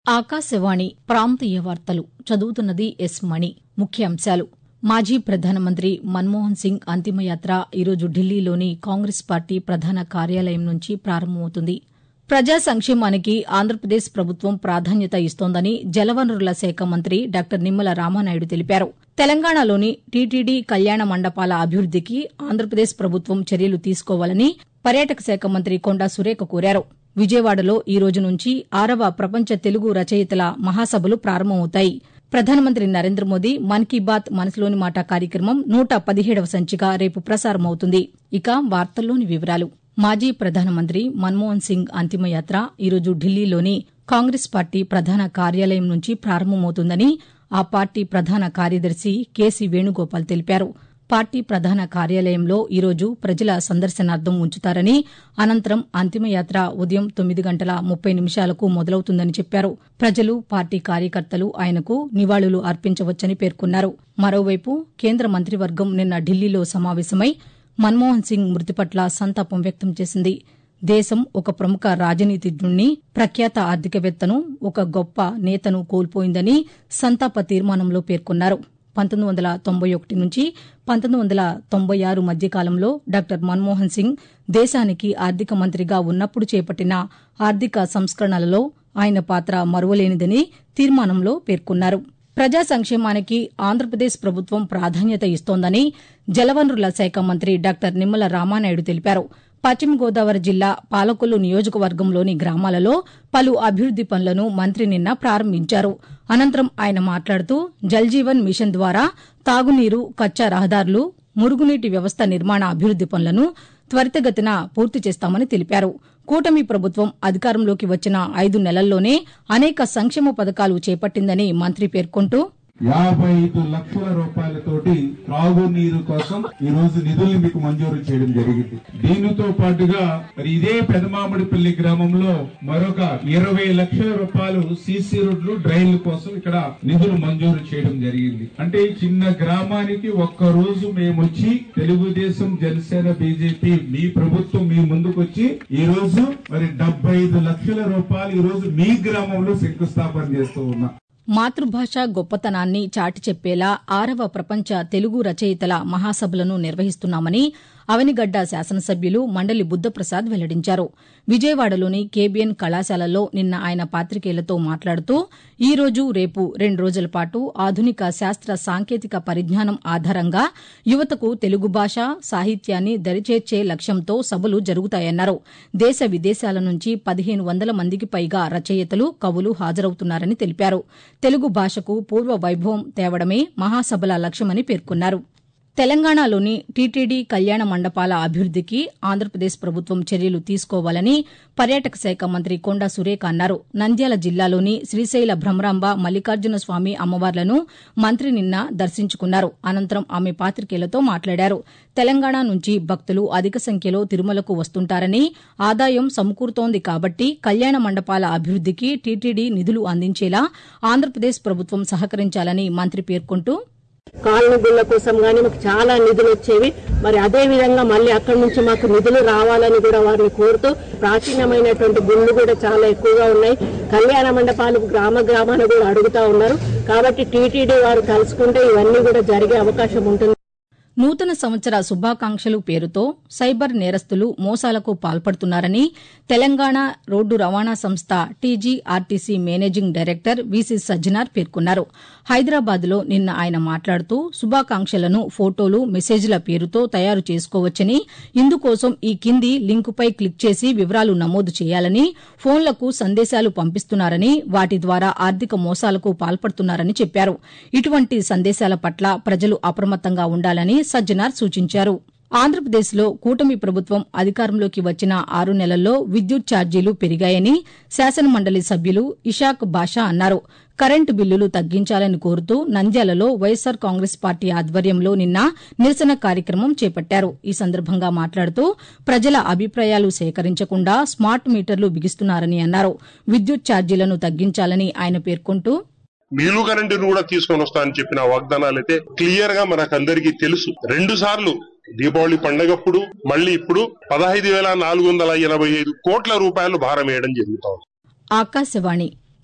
ఆకాశవాణి ప్రాంతీయ వార్తలు చదువుతున్నది ఎస్ మణి ముఖ్యాంశాలు మాజీ ప్రధానమంత్రి మన్మోహన్ సింగ్ అంతిమయాత్ర ఈరోజు ఢిల్లీలోని కాంగ్రెస్ పార్టీ ప్రధాన కార్యాలయం నుంచి ప్రారంభమవుతుంది ప్రజా సంక్షేమానికి ఆంధ్రప్రదేశ్ ప్రభుత్వం ప్రాధాన్యత ఇస్తోందని జలవనరుల శాఖ మంత్రి డాక్టర్ నిమ్మల రామానాయుడు తెలిపారు తెలంగాణలోని టీటీడీ కళ్యాణ మండపాల అభివృద్దికి ఆంధ్రప్రదేశ్ ప్రభుత్వం చర్యలు తీసుకోవాలని పర్యాటక శాఖ మంత్రి కొండా సురేఖ కోరారు విజయవాడలో ఈ రోజు నుంచి ఆరవ ప్రపంచ తెలుగు రచయితల మహాసభలు ప్రారంభమవుతాయి ప్రధానమంత్రి నరేంద్ర మోదీ మన్ కీ బాత్ మనసులోని మాట కార్యక్రమం నూట పదిహేడవ సంచిక రేపు ప్రసారమవుతుంది ఇక వార్తల్లోని వివరాలు మాజీ ప్రధానమంత్రి మన్మోహన్ సింగ్ అంతిమయాత్ర ఈరోజు ఢిల్లీలోని కాంగ్రెస్ పార్టీ ప్రధాన కార్యాలయం నుంచి ప్రారంభమవుతుందని ఆ పార్టీ ప్రధాన కార్యదర్శి కేసీ వేణుగోపాల్ తెలిపారు పార్టీ ప్రధాన కార్యాలయంలో ఈరోజు ప్రజల సందర్శనార్థం ఉంచుతారని అనంతరం అంతిమయాత్ర ఉదయం తొమ్మిది గంటల ముప్పై నిమిషాలకు మొదలవుతుందని చెప్పారు ప్రజలు పార్టీ కార్యకర్తలు ఆయనకు నివాళులు అర్పించవచ్చని పేర్కొన్నారు మరోవైపు కేంద్ర మంత్రివర్గం నిన్న ఢిల్లీలో సమావేశమై మన్మోహన్ సింగ్ మృతి పట్ల సంతాపం వ్యక్తం చేసింది దేశం ఒక ప్రముఖ రాజనీతిజ్ఞుణ్ణి ప్రఖ్యాత ఆర్థికవేత్తను ఒక గొప్ప నేతను కోల్పోయిందని సంతాప తీర్మానంలో పేర్కొన్నారు పంతొమ్మిది వందల తొంభై ఒకటి నుంచి పంతొమ్మిది వందల తొంభై ఆరు మధ్యకాలంలో డాక్టర్ మన్మోహన్ సింగ్ దేశానికి ఆర్థిక మంత్రిగా ఉన్నప్పుడు చేపట్టిన ఆర్థిక సంస్కరణలలో ఆయన పాత్ర మరువలేనిదని తీర్మానంలో పేర్కొన్నారు ప్రజా సంక్షేమానికి ఆంధ్రప్రదేశ్ ప్రభుత్వం ప్రాధాన్యత ఇస్తోందని జలవనరుల శాఖ మంత్రి డాక్టర్ నిమ్మల రామానాయుడు తెలిపారు పశ్చిమ గోదావరి జిల్లా పాలకొల్లు నియోజకవర్గంలోని గ్రామాలలో పలు అభివృద్ది పనులను మంత్రి నిన్న ప్రారంభించారు అనంతరం ఆయన మాట్లాడుతూ జల్జీవన్ మిషన్ ద్వారా తాగునీరు కచ్చా రహదారులు మురుగునీటి వ్యవస్థ నిర్మాణ అభివృద్ది పనులను త్వరితగతిన పూర్తి చేస్తామని తెలిపారు కూటమి ప్రభుత్వం అధికారంలోకి వచ్చిన ఐదు నెలల్లోనే అనేక సంక్షేమ పథకాలు చేపట్టిందని మంత్రి పేర్కొంటూ యాభై ఐదు లక్షల రూపాయలతోటి త్రాగునీరు కోసం ఈ రోజు నిధుల్ని మీకు మంజూరు చేయడం జరిగింది దీనితో పాటుగా మరి ఇదే పెదమామిడిపల్లి గ్రామంలో మరొక ఇరవై లక్షల రూపాయలు సీసీ రోడ్లు డ్రైన్ల కోసం ఇక్కడ నిధులు మంజూరు చేయడం జరిగింది అంటే ఈ చిన్న గ్రామానికి ఒక్క రోజు మేము వచ్చి తెలుగుదేశం జనసేన బీజేపీ మీ ప్రభుత్వం మీ ముందుకు వచ్చి ఈ రోజు మరి డెబ్బై ఐదు లక్షల రూపాయలు ఈ రోజు మీ గ్రామంలో శంకుస్థాపన చేస్తూ ఉన్నాం మాతృభాష గొప్పతనాన్ని చాటి చెప్పేలా ఆరవ ప్రపంచ తెలుగు రచయితల మహాసభలను నిర్వహిస్తున్నామని అవనిగడ్డ శాసనసభ్యులు మండలి బుద్దప్రసాద్ వెల్లడించారు విజయవాడలోని కేబీఎన్ కళాశాలలో నిన్న ఆయన పాతికేయులతో మాట్లాడుతూ ఈ రోజు రేపు రెండు రోజుల పాటు ఆధునిక శాస్త్ర సాంకేతిక పరిజ్ఞానం ఆధారంగా యువతకు తెలుగు భాష సాహిత్యాన్ని దరిచేర్చే లక్ష్యంతో సభలు జరుగుతాయన్నారు దేశ విదేశాల నుంచి పదిహేను వందల మందికి పైగా రచయితలు కవులు హాజరవుతున్నారని తెలిపారు తెలుగు భాషకు పూర్వ వైభవం తేవడమే మహాసభల లక్ష్యమని పేర్కొన్నారు తెలంగాణలోని టీటీడీ కళ్యాణ మండపాల అభివృద్దికి ఆంధ్రప్రదేశ్ ప్రభుత్వం చర్యలు తీసుకోవాలని పర్యాటక శాఖ మంత్రి కొండా సురేఖ అన్నారు నంద్యాల జిల్లాలోని శ్రీశైల భ్రమరాంబ మల్లికార్జున స్వామి అమ్మవార్లను మంత్రి నిన్న దర్శించుకున్నారు అనంతరం ఆమె పాతికేయులతో మాట్లాడారు తెలంగాణ నుంచి భక్తులు అధిక సంఖ్యలో తిరుమలకు వస్తుంటారని ఆదాయం సమకూరుతోంది కాబట్టి కళ్యాణ మండపాల అభివృద్దికి టీటీడీ నిధులు అందించేలా ఆంధ్రప్రదేశ్ ప్రభుత్వం సహకరించాలని మంత్రి పేర్కొంటూ కాలనీ గుళ్ళ కోసం గానీ మాకు చాలా నిధులు వచ్చేవి మరి అదే విధంగా మళ్ళీ అక్కడి నుంచి మాకు నిధులు రావాలని కూడా వారిని కోరుతూ ప్రాచీనమైనటువంటి గుళ్ళు కూడా చాలా ఎక్కువగా ఉన్నాయి కళ్యాణ మండపాలు గ్రామ గ్రామాన్ని కూడా అడుగుతా ఉన్నారు కాబట్టి టీటీడీ వారు తలుచుకుంటే ఇవన్నీ కూడా జరిగే అవకాశం ఉంటుంది నూతన సంవత్సర శుభాకాంక్షలు పేరుతో సైబర్ నేరస్తులు మోసాలకు పాల్పడుతున్నారని తెలంగాణ రోడ్డు రవాణా సంస్థ TGRTC managing director V C Sajjanar పేర్కొన్నారు హైదరాబాద్లో నిన్న ఆయన మాట్లాడుతూ శుభాకాంక్షలను ఫోటోలు మెసేజ్ల పేరుతో తయారు చేసుకోవచ్చని ఇందుకోసం ఈ కింది లింకుపై క్లిక్ చేసి వివరాలు నమోదు చేయాలని ఫోన్లకు సందేశాలు పంపిస్తున్నారని వాటి ద్వారా ఆర్థిక మోసాలకు పాల్పడుతున్నారని చెప్పారు ఇటువంటి సందేశాల పట్ల ప్రజలు అప్రమత్తంగా ఉండాలని సజ్జనార్ సూచించారు ఆంధ్రప్రదేశ్లో కూటమి ప్రభుత్వం అధికారంలోకి వచ్చిన ఆరు నెలల్లో విద్యుత్ ఛార్జీలు పెరిగాయని శాసనమండలి సభ్యులు ఇషాక్ బాషా అన్నారు కరెంటు బిల్లులు తగ్గించాలని కోరుతూ నంద్యాలలో వైఎస్సార్ కాంగ్రెస్ పార్టీ ఆధ్వర్యంలో నిన్న నిరసన కార్యక్రమం చేపట్టారు ఈ సందర్భంగా మాట్లాడుతూ ప్రజల అభిప్రాయాలు సేకరించకుండా స్మార్ట్ మీటర్లు బిగిస్తున్నారని అన్నారు విద్యుత్ ఛార్జీలను తగ్గించాలని ఆయన పేర్కొంటూ మిగులు కరెంటును కూడా తీసుకొని వస్తా అని చెప్పిన వాగ్దానాలు అయితే క్లియర్ గా మనకందరికీ తెలుసు రెండు సార్లు దీపావళి పండగప్పుడు మళ్ళీ ఇప్పుడు పదహైదు వేల నాలుగు వందల ఎనభై ఐదు కోట్ల రూపాయలు భారం వేయడం జరుగుతోంది ఆకాశవాణి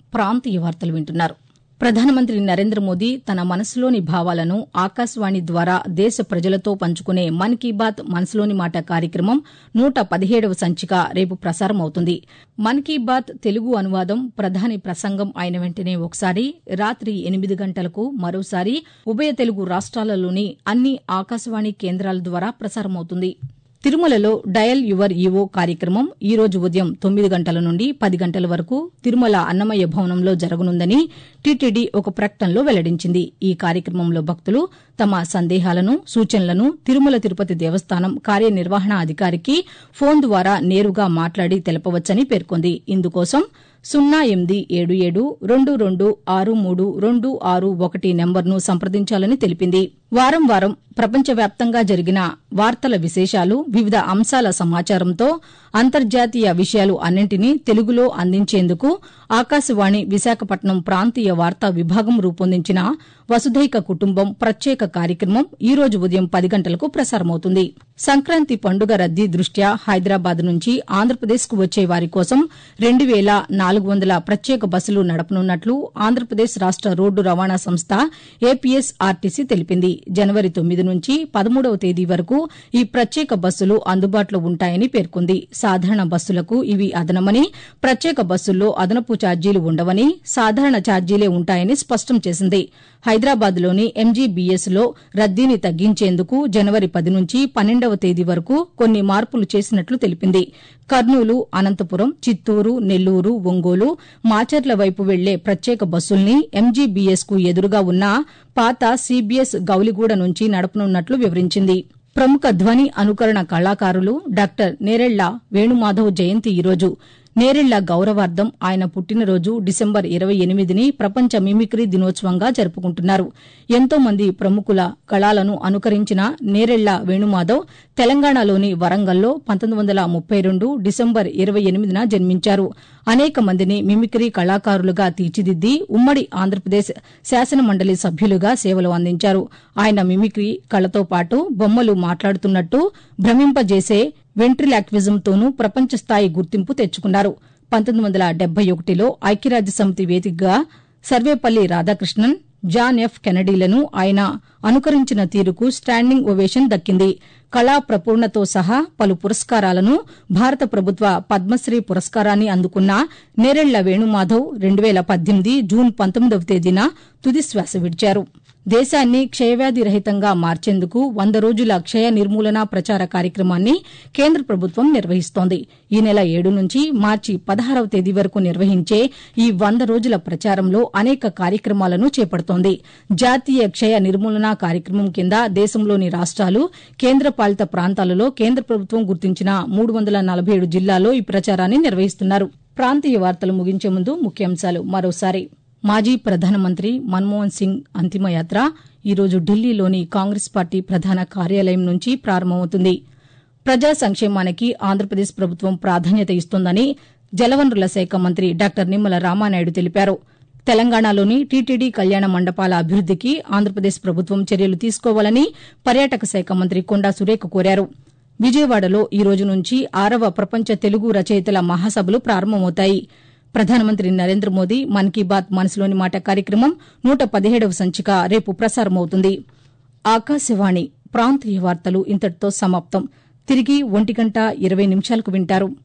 ప్రాంతీయ వార్తలు వింటున్నారు ప్రధానమంత్రి నరేంద్ర మోదీ తన మనసులోని భావాలను ఆకాశవాణి ద్వారా దేశ ప్రజలతో పంచుకునే మన్ కీ బాత్ మనసులోని మాట కార్యక్రమం నూట పదిహేడవ సంచిక రేపు ప్రసారమవుతుంది మన్ కీ బాత్ తెలుగు అనువాదం ప్రధాని ప్రసంగం అయిన వెంటనే ఒకసారి రాత్రి ఎనిమిది గంటలకు మరోసారి ఉభయ తెలుగు రాష్ట్రాలలోని అన్ని ఆకాశవాణి కేంద్రాల ద్వారా ప్రసారమవుతుంది తిరుమలలో డయల్ యువర్ ఈవో కార్యక్రమం ఈ రోజు ఉదయం తొమ్మిది గంటల నుండి పది గంటల వరకు తిరుమల అన్నమయ్య భవనంలో జరగనుందని టీటీడీ ఒక ప్రకటనలో వెల్లడించింది ఈ కార్యక్రమంలో భక్తులు తమ సందేహాలను సూచనలను తిరుమల తిరుపతి దేవస్థానం కార్యనిర్వహణాధికారికి ఫోన్ ద్వారా నేరుగా మాట్లాడి తెలపవచ్చని పేర్కొంది ఇందుకోసం సున్నా ఎనిమిది ఏడు ఏడు రెండు రెండు ఆరు మూడు రెండు ఆరు ఒకటి నెంబర్ను సంప్రదించాలని తెలిపింది వారం వారం ప్రపంచవ్యాప్తంగా జరిగిన వార్తల విశేషాలు వివిధ అంశాల సమాచారంతో అంతర్జాతీయ విషయాలు అన్నింటినీ తెలుగులో అందించేందుకు ఆకాశవాణి విశాఖపట్నం ప్రాంతీయ వార్తా విభాగం రూపొందించిన వసుధైక కుటుంబం ప్రత్యేక కార్యక్రమం ఈ రోజు ఉదయం పది గంటలకు ప్రసారమవుతుంది సంక్రాంతి పండుగ రద్దీ దృష్ట్యా హైదరాబాద్ నుంచి ఆంధ్రప్రదేశ్కు వచ్చే వారి కోసం రెండు వేల నాలుగు వందల ప్రత్యేక బస్సులు నడపనున్నట్లు ఆంధ్రప్రదేశ్ రాష్ట రోడ్డు రవాణా సంస్థ ఏపీఎస్ఆర్టీసీ తెలిపింది జనవరి తొమ్మిది నుంచి పదమూడవ తేదీ వరకు ఈ ప్రత్యేక బస్సులు అందుబాటులో ఉంటాయని పేర్కొంది సాధారణ బస్సులకు ఇవి అదనమని ప్రత్యేక బస్సుల్లో అదనపు ఛార్జీలు ఉండవని సాధారణ ఛార్జీలే ఉంటాయని స్పష్టం చేసింది హైదరాబాద్లోని ఎంజీబీఎస్ లో రద్దీని తగ్గించేందుకు జనవరి పది నుంచి పన్నెండవ తేదీ వరకు కొన్ని మార్పులు చేసినట్లు తెలిపింది కర్నూలు అనంతపురం చిత్తూరు నెల్లూరు ఒంగోలు మాచర్ల వైపు వెళ్లే ప్రత్యేక బస్సుల్ని ఎంజీబీఎస్ కు ఎదురుగా ఉన్న పాత సీబీఎస్ గౌలిగూడ నుంచి నడపనున్నట్లు వివరించింది ప్రముఖ ధ్వని అనుకరణ కళాకారులు డాక్టర్ నేరెళ్ల వేణుమాధవ్ జయంతి ఈరోజు నేరెళ్ల గౌరవార్థం ఆయన పుట్టినరోజు డిసెంబర్ ఇరవై ఎనిమిదిని ప్రపంచ మిమిక్రీ దినోత్సవంగా జరుపుకుంటున్నారు ఎంతో మంది ప్రముఖుల కళాలను అనుకరించిన నేరెళ్ల వేణుమాధవ్ తెలంగాణలోని వరంగల్లో పంతొమ్మిది వందల ముప్పై రెండు డిసెంబర్ ఇరవై ఎనిమిదిన జన్మించారు అనేక మందిని మిమిక్రీ కళాకారులుగా తీర్చిదిద్ది ఉమ్మడి ఆంధ్రప్రదేశ్ శాసనమండలి సభ్యులుగా సేవలు అందించారు ఆయన మిమిక్రీ కళతో పాటు బొమ్మలు మాట్లాడుతున్నట్టు భ్రమింపజేసే వెంట్రిలాక్విజంతోనూ ప్రపంచ స్థాయి గుర్తింపు తెచ్చుకున్నారు పంతొమ్మిది వందల డెబ్బై ఒకటిలో ఐక్యరాజ్యసమితి వేదికగా సర్వేపల్లి రాధాకృష్ణన్ జాన్ ఎఫ్ కెనడీలను ఆయన అనుకరించిన తీరుకు స్టాండింగ్ ఒవేషన్ దక్కింది కళా ప్రపూర్ణతో సహా పలు పురస్కారాలను భారత ప్రభుత్వ పద్మశ్రీ పురస్కారాన్ని అందుకున్న నేరెళ్ల వేణుమాధవ్ రెండు వేల పద్దెనిమిది జూన్ పంతొమ్మిదవ తేదీన తుదిశ్వాస విడిచారు దేశాన్ని క్షయవ్యాధి రహితంగా మార్చేందుకు వంద రోజుల క్షయ నిర్మూలన ప్రచార కార్యక్రమాన్ని కేంద్ర ప్రభుత్వం నిర్వహిస్తోంది ఈ నెల ఏడు నుంచి మార్చి పదహారవ తేదీ వరకు నిర్వహించే ఈ వంద రోజుల ప్రచారంలో అనేక కార్యక్రమాలను చేపడుతోంది జాతీయ క్షయ నిర్మూలన కార్యక్రమం కింద దేశంలోని రాష్ట్రాలు కేంద్రపాలిత ప్రాంతాలలో కేంద్ర ప్రభుత్వం గుర్తించిన మూడు వందల నలభై ఏడు జిల్లాల్లో ఈ ప్రచారాన్ని నిర్వహిస్తున్నారు ప్రాంతీయ వార్తలు ముగించే ముందు ముఖ్యాంశాలు మరోసారి మాజీ ప్రధానమంత్రి మన్మోహన్ సింగ్ అంతిమయాత్ర ఈరోజు ఢిల్లీలోని కాంగ్రెస్ పార్టీ ప్రధాన కార్యాలయం నుంచి ప్రారంభమవుతుంది ప్రజా సంక్షేమానికి ఆంధ్రప్రదేశ్ ప్రభుత్వం ప్రాధాన్యత ఇస్తోందని జలవనరుల శాఖ మంత్రి డాక్టర్ నిమ్మల రామానాయుడు తెలిపారు తెలంగాణలోని టీటీడీ కళ్యాణ మండపాల అభివృద్దికి ఆంధ్రప్రదేశ్ ప్రభుత్వం చర్యలు తీసుకోవాలని పర్యాటక శాఖ మంత్రి కొండా సురేఖ కోరారు విజయవాడలో ఈ రోజు నుంచి ఆరవ ప్రపంచ తెలుగు రచయితల మహాసభలు ప్రారంభమవుతాయి ప్రధానమంత్రి నరేంద్ర మోదీ మన్ కీ బాత్ మనసులోని మాట కార్యక్రమం నూట పదిహేడవ సంచిక రేపు ప్రసారమవుతుంది ఆకాశవాణి ప్రాంతీయ వార్తలు ఇంతటితో సమాప్తం తిరిగి ఒంటి గంట ఇరవై నిమిషాలకు వింటారు